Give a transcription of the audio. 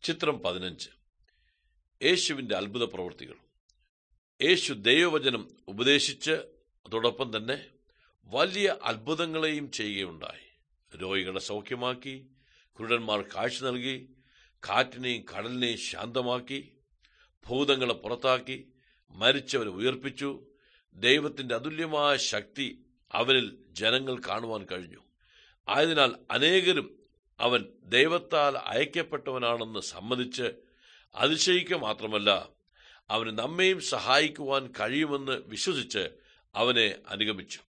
ചിത്രം പതിനഞ്ച് യേശുവിന്റെ അത്ഭുത പ്രവൃത്തികൾ യേശു ദൈവവചനം ഉപദേശിച്ച് അതോടൊപ്പം തന്നെ വലിയ അത്ഭുതങ്ങളെയും ചെയ്യുകയുണ്ടായി രോഗികളെ സൗഖ്യമാക്കി കുരുടന്മാർ കാഴ്ച നൽകി കാറ്റിനെയും കടലിനെയും ശാന്തമാക്കി ഭൂതങ്ങളെ പുറത്താക്കി മരിച്ചവരെ ഉയർപ്പിച്ചു ദൈവത്തിന്റെ അതുല്യമായ ശക്തി അവനിൽ ജനങ്ങൾ കാണുവാൻ കഴിഞ്ഞു ആയതിനാൽ അനേകരും അവൻ ദൈവത്താൽ അയക്കപ്പെട്ടവനാണെന്ന് സമ്മതിച്ച് അതിശയിക്കുക മാത്രമല്ല അവന് നമ്മെയും സഹായിക്കുവാൻ കഴിയുമെന്ന് വിശ്വസിച്ച് അവനെ അനുഗമിച്ചു